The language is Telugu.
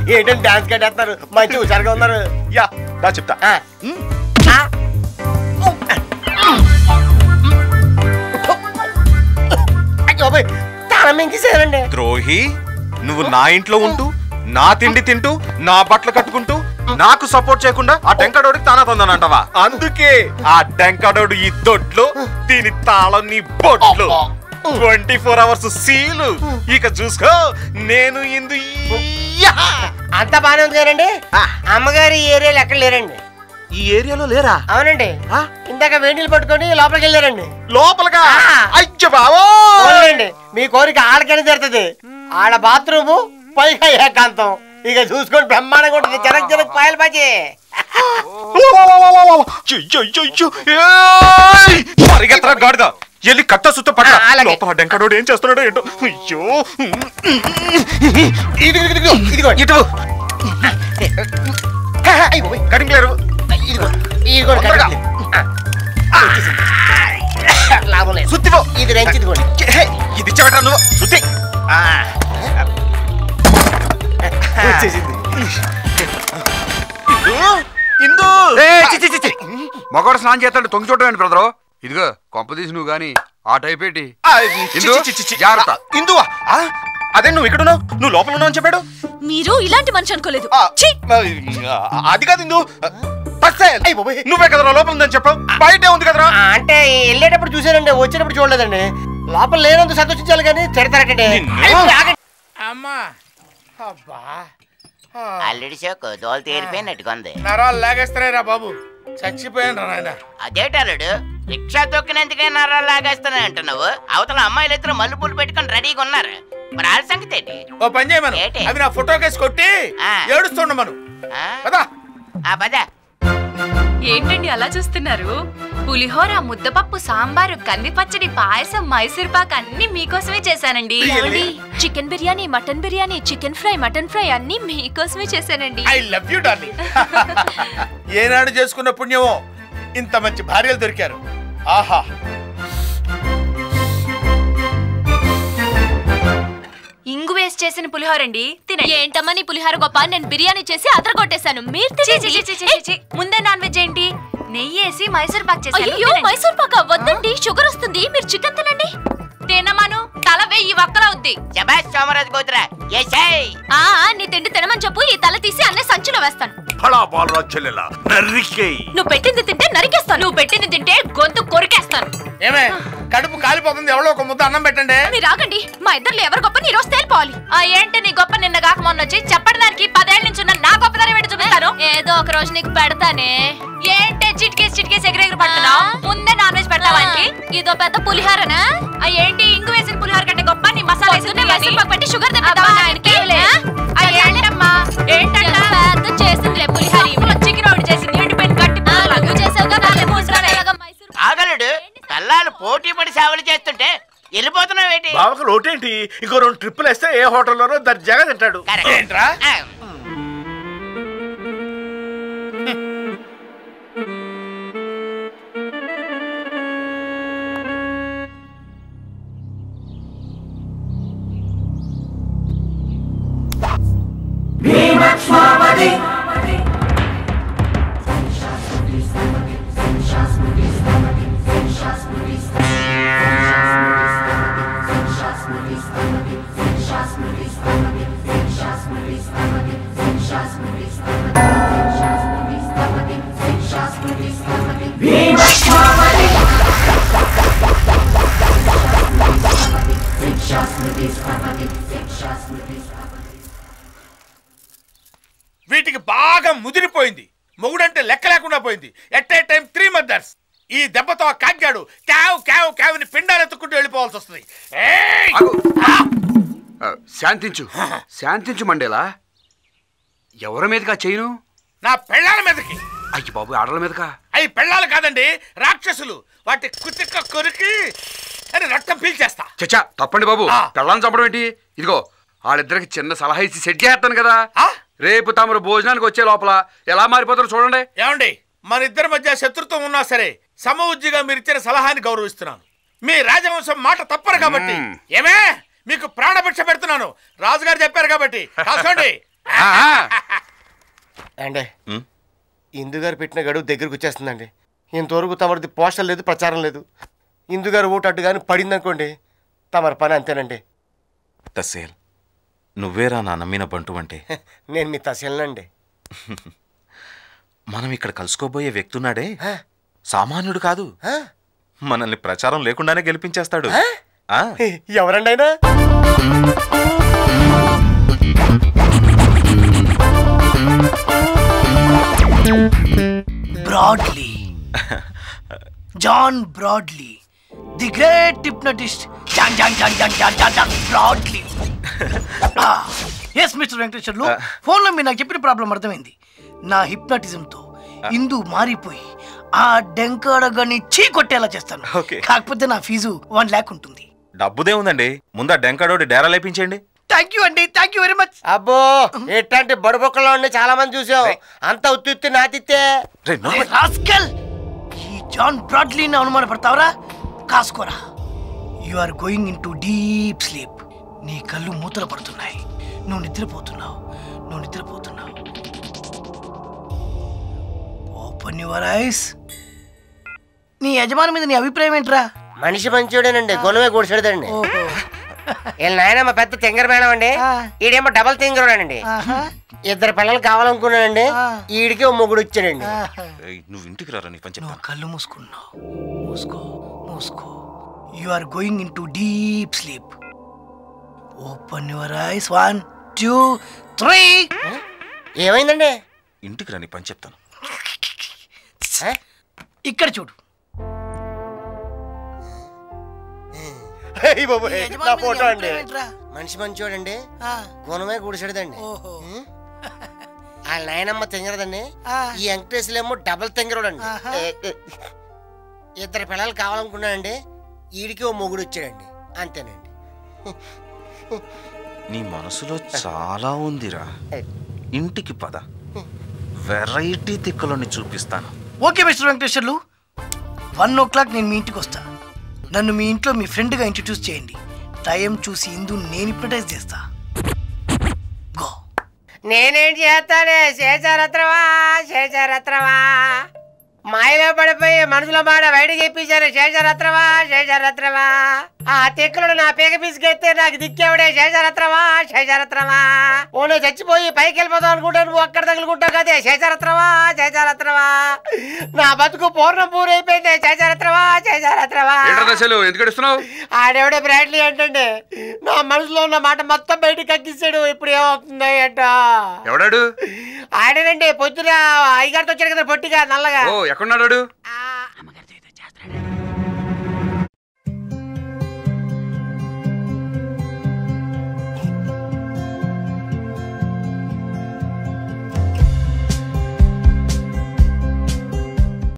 ఏంటంటే డాన్స్ కట్టేస్తారు మంచి హుషారుగా ఉన్నారు యా దా చెప్తా ఆ. ఆ. అయ్యో బాబోయ్, తాళం మింగేసారండి ద్రోహి నువ్వు నా ఇంట్లో ఉంటూ నా తిండి తింటూ నా బట్టలు కట్టుకుంటూ నాకు సపోర్ట్ చేయకుండా ఆ డెంకడోడికి తానా తొందనంటావా అందుకే ఆ డెంకడోడు ఈ దొడ్లు దీని తాళం నీ బొడ్లు ట్వంటీ ఫోర్ అవర్స్ సీలు ఇక చూసుకో నేను ఇందు యా! అంతా బానే ఉంది కదండి అమ్మగారు ఈ ఏరియాలో ఎక్కడ లేరండి ఈ ఏరియాలో లేరా అవునండి ఆ? ఇందాక వేడిలు పట్టుకొని లోపలికి వెళ్ళారండి లోపలగా ఆ. అయ్య బావో అవునండి మీ కోరిక ఆడకని జరుగుతుంది ఆడ బాత్రూము పైగా ఏకాంతం ఇక చూసుకొని బ్రహ్మాండంగా ఉంటుంది జనక్ జనక్ పాయలు బాజీ పరిగెత్తరా గాడిద ఎల్లి కట్ట సుత్త పట్ట ఆ, అలాగే. లోపల డెంకడోడు ఏం చేస్తున్నాడో ఏంటో అయ్యో ఇదిగో ఇదిగో ఇదిగో ఇటు అయ్యో, పోయ్. కడింగ్లేరు ఇదిగో ఇదిగో తొందరగా. లాభం లేదు సుత్తిపో ఇది రెంచి ఇదిగోండి హే, ఇది ఇచ్చబెట్టరా నువ్వు సుత్తి ఆ. వచ్చేసింది ఇందు, ఇందు మగవాడు స్నానం చేస్తాడు తొంగి చూడటం బ్రదరు ఇదిగో కొంప తీసి నువ్వు గాని ఆ టైప్ ఏంటి ఆ, చి, ఇందు, చి, చి, చి. జాగ్రత్త. ఆ, ఇందువా ఆ, అదే నువ్వు ఇక్కడున్నావు నువ్వు లోపల ఉన్నావు అని చెప్పాడు మీరు ఇలాంటి మనిషి అనుకోలేదు ఆ, ఛీ! ఆ, అది కాదు ఇందు పర్సెల్. అయ్య బాబోయ్. నువ్వే కదరా లోపల ఉందని చెప్పావు బయటే ఉంది కదరా ఆ, అంటే వెళ్ళేటప్పుడు చూసానండి వచ్చేటప్పుడు చూడలేదండి లోపల లేనందుకు సంతోషించాలి కానీ తిడతారటండి నిన్ను? అయ్యో, ఆగండి. అమ్మా అబ్బా అల్లుడి షోకు దోలు తీరిపోయినట్టుకుంది నరాలు లాగేస్తున్నాయిరా బాబు చచ్చిపోయాను రా నాయన అదేటల్లుడు రిక్షా తొక్కినందుకే నరాలు లాగేస్తానని అంటున్నావు అవతల అమ్మాయిలు ఇద్దరు మల్లె పూలు పెట్టుకొని రెడీగా ఉన్నారు మరి వాళ్ళ సంగతి ఏంటి ఓ పని చేయమను ఏంటి? అవి నా ఫోటో కేసు కొట్టి ఆ. ఏడుస్తుండమను ఆ? కదా ఆ పద ఏంటండి అలా చూస్తున్నారు పులిహోర ముద్దపప్పు సాంబారు కంది పచ్చడి పాయసం మైసూర్ పాక్ అన్ని మీకోసమే చేశానండి Really? Chicken biryani mutton biryani chicken fry mutton fry అన్ని మీకోసమే చేశానండి ఐ లవ్ యూ డార్లింగ్ ఏనాడు చేసుకున్న పుణ్యమో ఇంత మంచి భార్యలు దొరికారు ఆహా ఇంగు వేసి చేసిన పులిహోర అండి తినండి ఏంటమ్మా నీ పులిహోర గొప్ప నేను బిర్యానీ చేసి అదర కొట్టేశాను మీరు తినండి ముందే నాన్ వెజ్ ఏంటి నెయ్యి వేసి మైసూర్ పాక్ చేశాను అయ్యో మైసూర్ పాక్ వద్దండి షుగర్ వస్తుంది మీరు చికెన్ తినండి తినమాను తల వెయ్యి వక్కల అవుద్ది శబాష్ సోమరాజు కూతురా ఎస్ఐ ఆ నీ తిండి తినమని చెప్పు ఈ తల తీసి అన్నీ సంచిలో వేస్తాను ఫలా బాలరాజ్ చెల్లెలా నర్రికేయ్ నువ్వు పెట్టింది తింటే నరికేస్తాను నువ్వు పెట్టింది తింటే గొంతు కొరికేస్తాను ఏమే కడుపు కాలిపోతుంది ఎవరో ఒక ముద్ద అన్నం పెట్టండి మీరు ఆగండి మా ఇద్దరు ఎవరు గొప్ప నీ రోజు తేలిపోవాలి ఆ ఏంటి నీ గొప్ప నిన్న కాక మొన్న వచ్చి చెప్పడానికి పదేళ్ళ నుంచి ఉన్న నా గొప్పదనం ఏంటి చూపిస్తాను ఏదో ఒక రోజు నీకు పెడతానే ఏంటే చిట్కేసి చిట్కేసి ఎగిరెగిరి పడుతున్నావు ముందే నాన్ వెజ్ పెడతావానికి ఇదో పెద్ద పులిహారనా ఆ ఏంటి ఇంగు వేసిన పులిహార కంటే గొప్ప నీ మసాలా వేసిన మైసూర్ పాక్ పెట్టి షుగర్ తెప్పిద్దామా ఆయనకి ఆ ఏంటమ్మా ఏంటంట పెద్ద చేసిందిలే పులిహార ఇప్పుడు చికెన్ ఒకటి చేసింది ఎండిపోయిన గట్టి పులిహోర. చేసావుగా నాలుగు మూసురా వేయగా మైసూర్ ఆగలుడు పిల్లలు పోటీ పడి సేవలు చేస్తుంటే వెళ్ళిపోతున్నావేటి బావకు లోటేంటి ఇంకో రెండు ట్రిప్పులు వేస్తే ఏ హోటల్లోనో దర్జాగా తింటాడు కరెక్ట్. ఏంట్రా ఆ, వీటికి బాగా ముదిరిపోయింది మొగుడంటే లెక్క లేకుండా పోయింది at a time three mothers ఈ దెబ్బతో ఆ కాగ్గాడు క్యావ్ క్యావ్ క్యావ్ అని పిండాలు ఎత్తుకుంటూ వెళ్ళిపోవాల్సి వస్తుంది ఏయ్! ఆగు. ఆ, శాంతించు శాంతించు మండేలా ఎవరి మీదకా చేయను నా పెళ్ళాల మీదకి అయ్యి బాబు ఆడల మీదకా అవి పెళ్ళాలు కాదండి రాక్షసులు వాటి కుతిక్క కొరికి అని రక్తం పీల్చేస్తా చచ్చా తప్పండి బాబు ఆ. పెళ్ళాన్ని చంపడం ఏంటి ఇదిగో వాళ్ళిద్దరికి చిన్న సలహా ఇచ్చి సెట్ చేస్తాను కదా ఆ? రేపు తమరు భోజనానికి వచ్చే లోపల ఎలా మారిపోతారో చూడండి ఏమండి మన ఇద్దరి మధ్య శత్రుత్వం ఉన్నా సరే సమవుజ్జిగా మీరు ఇచ్చిన సలహాని గౌరవిస్తున్నాను మీ రాజవంశం మాట తప్పరు కాబట్టి మ్మ్. ఏమే మీకు ప్రాణభిక్ష పెడుతున్నాను రాజుగారు చెప్పారు కాబట్టి కాసుకోండి ఆ, ఆ. అండి ఉమ్, ఇందు గారు పెట్టిన గడువు దగ్గరకు వచ్చేస్తుందండి ఇంతవరకు తమరిది పోస్టర్ లేదు ప్రచారం లేదు ఇందు గారు ఓటు అడ్డు కానీ పడిందనుకోండి తమరి పని అంతేనండి తసేల్ నువ్వేరా నా నమ్మిన బంటు అంటే నేను మీ తసెల్నండి మనం ఇక్కడ కలుసుకోబోయే వ్యక్తున్నాడే సామాన్యుడు కాదు మనల్ని ప్రచారం లేకుండానే గెలిపించేస్తాడు ఆ, ఎవరండి అయినా Bradley John Bradley the great hypnotist John John John John John John John Bradley yes mister Venkateswarlu ఫోన్లో మీరు నాకు చెప్పిన ప్రాబ్లం అర్థమైంది నా హిప్నటిజంతో ఇందు మారిపోయి ఆ డెంకాడగని చీ కొట్టేలా చేస్తాను Okay. కాకపోతే నా ఫీజు వన్ ల్యాక్ ఉంటుంది డబ్బుదే ఉందండి ముందు ఆ డెంకాడోడి డేరా లేపించండి థ్యాంక్ యూ అండి థ్యాంక్ యూ వెరీ మచ్ అబ్బో ఎట్లాంటి బడుబొక్కలో ఉండి చాలా మంది చూసాం అంత ఉత్తి ఉత్తి నాతిత్తే రే, నా- రాస్కల్ ఈ జాన్ బ్రాడ్లీని అనుమానపడతావరా కాసుకోరా you are going into deep sleep నీ కళ్ళు మూతలు పడుతున్నాయి నువ్వు నిద్రపోతున్నావు నువ్వు నిద్రపోతున్నావు ఓపెన్ యువర్ ఐస్ నీ యజమాని మీద నీ అభిప్రాయం ఏంట్రా మనిషి మంచోడేనండి గుణమే గుడిసెడదండి ఓహో వీళ్ళ నాయనమ్మ పెద్ద తింగర మేడం అండి ఆ. ఈడేమో డబల్ తింగరాడండి ఆహా, ఇద్దరు పిల్లలు కావాలనుకున్నానండి ఆ. ఈడికి ఓ మొగుడు వచ్చాడండి ఆహా. ఏయ్, నువ్వు ఇంటికి రారా నీ పని నువ్వు చెప్తాను కళ్ళు మూసుకున్నావు మూసుకో మూసుకో you are going into deep sleep open your eyes one two three ఏమైందండి ఇంటికి రా నీ పని చెప్తాను ఆ? ఇక్కడ చూడు అయ్ బాబోయ్, నీ నా యజమాని మీద ఫోటో నీ అండి అభిప్రాయం ఏంట్రా? మనిషి మంచోడండి ఆ, గుణమే గుడిసెడదండి ఓహో వాళ్ళ నాయనమ్మ తింగరదండి ఆ. ఈ వెంకటేశ్వర ఏమో డబల్ తింగరుడండి ఆహా. ఏ, ఏ. ఇద్దరు పిల్లలు కావాలనుకున్నానండి ఈడికి ఓ మొగుడు వచ్చాడండి అంతేనండి నీ మనసులో చాలా ఉందిరా ఇంటికి పద వెరైటీ తిక్కలని చూపిస్తాను okay mister Venkateswarlu one o'clock నేను మీ ఇంటికి వస్తా నన్ను మీ ఇంట్లో మీ ఫ్రెండ్గా ఇంట్రడ్యూస్ చేయండి టైం చూసి ఇందు నేను హిప్నటైజ్ చేస్తా గో నేనేం చేస్తానే శేషరత్నవా శేషరత్నవా మాయలో పడిపోయి మనసులో మాట బయట చెప్పించారు శేషరత్నవా శేషరత్నవా ఆ తిక్కలుడు నా పీక పిసికెత్తే నాకు దిక్కేవడే శేషరత్నవా శేషరత్నవా ఓ నేను చచ్చిపోయి పైకి వెళ్ళిపోదాం అనుకుంటా నువ్వు అక్కడ తగులుకుంటావు కదే శేషరత్నవా శేషరత్నవా నా బతుకు పూర్ణం పూరైపోయింది శేషరత్నవా శేషరత్నవా ఏంట్రా దశలు ఎందుకు ఏడుస్తున్నావు ఆడెవడే బ్రాడ్లీ ఏంటండి నా మనసులో ఉన్న మాట మొత్తం బయటికి కక్కిస్తాడు ఇప్పుడు ఏమవుతుందో ఏంటో ఎవడాడు ఆడేనండి పొద్దున అయ్యగారితో వచ్చాడు కదా పొట్టిగా నల్లగా ఓ ఎక్కడున్నాడు